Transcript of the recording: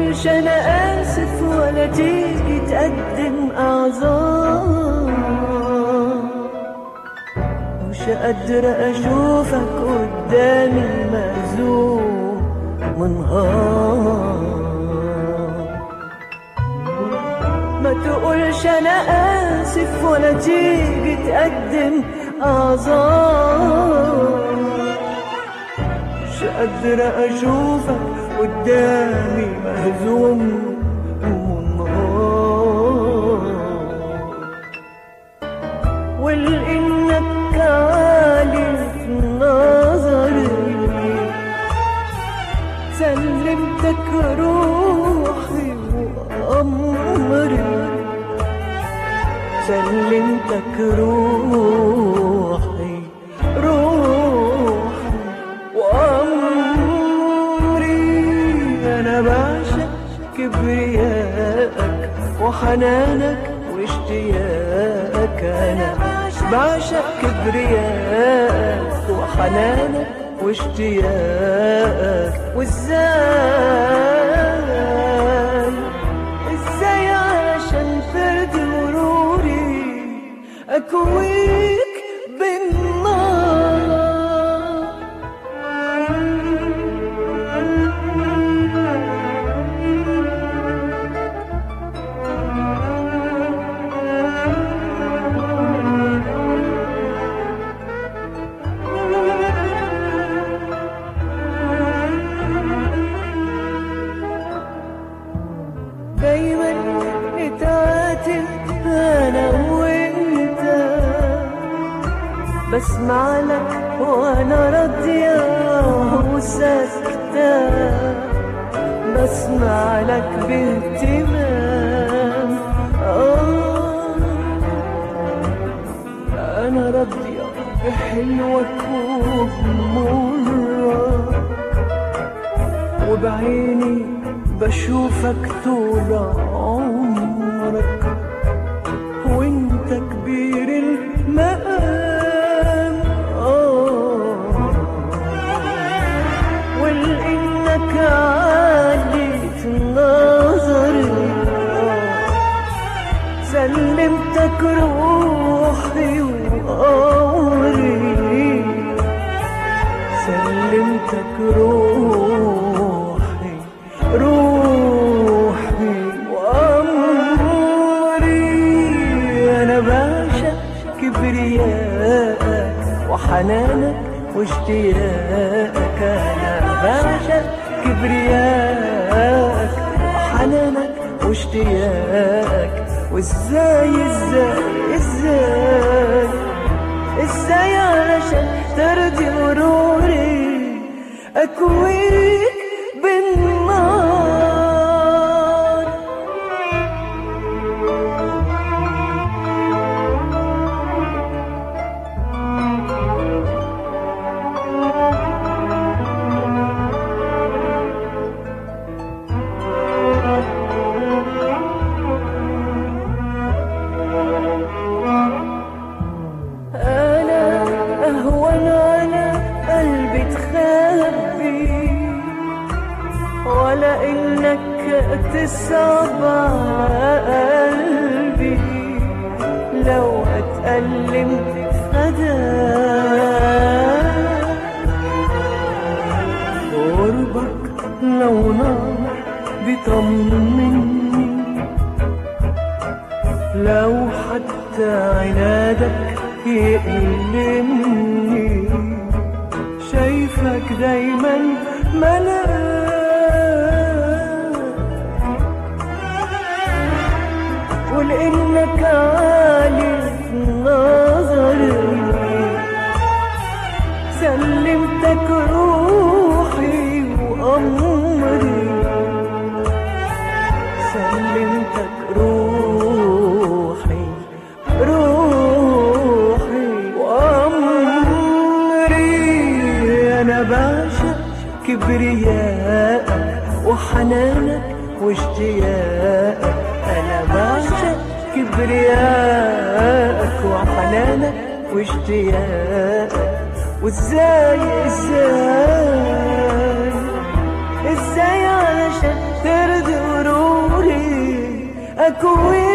تقولش انا اسف ولا تيجي تقدم اعذار مش قادرة اشوفك قدامي مهزوم منهار ما تقولش انا اسف ولا تيجي تقدم اعذار مش قادرة اشوفك قدامي مهزوم منهار ولانك عالي في نظري سلمتك روحي وامري سلمتك روحي روحي وأمري أنا بعشق كبريائك وحنانك واشتياقك أنا بعشق كبريائك وحنانك واشتياقك وازاي ازاي عشان ترضي مروري اكويك بالنار دايما نتعاتب انا وانت بسمع لك وانا راضية وساكتة بسمع لك باهتمام آه انا راضية بحلوك وبمرك وبعيني بشوفك طول عمرك وانت كبير المقام آه ولانك عالي في نظري آه سلمتك روحي وأمري سلمتك روحي روحي وأمري أنا بعشق كبريائك وحنانك واشتياقك أنا بعشق كبريائك وحنانك واشتياقك وازاي ازاي ازاي ازاي علشان ترضي مروري اكويك بالنار أنا أهون على قلبي تخبي ولا إنك تصعب على قلبي لو أتألم فداك قربك لو نار بيطمني لو حتى عنادك يألمني شايفك دايما ملاك ولانك عالي في نظري سلمتك روحي وامري سلمتك روحي روحي وامري انا بعشق كبريائك وحنانك واشتياقك انا بعشق كبريائك وحنانك واشتياقك وازاي ازاي ازاي علشان ترضي أكوي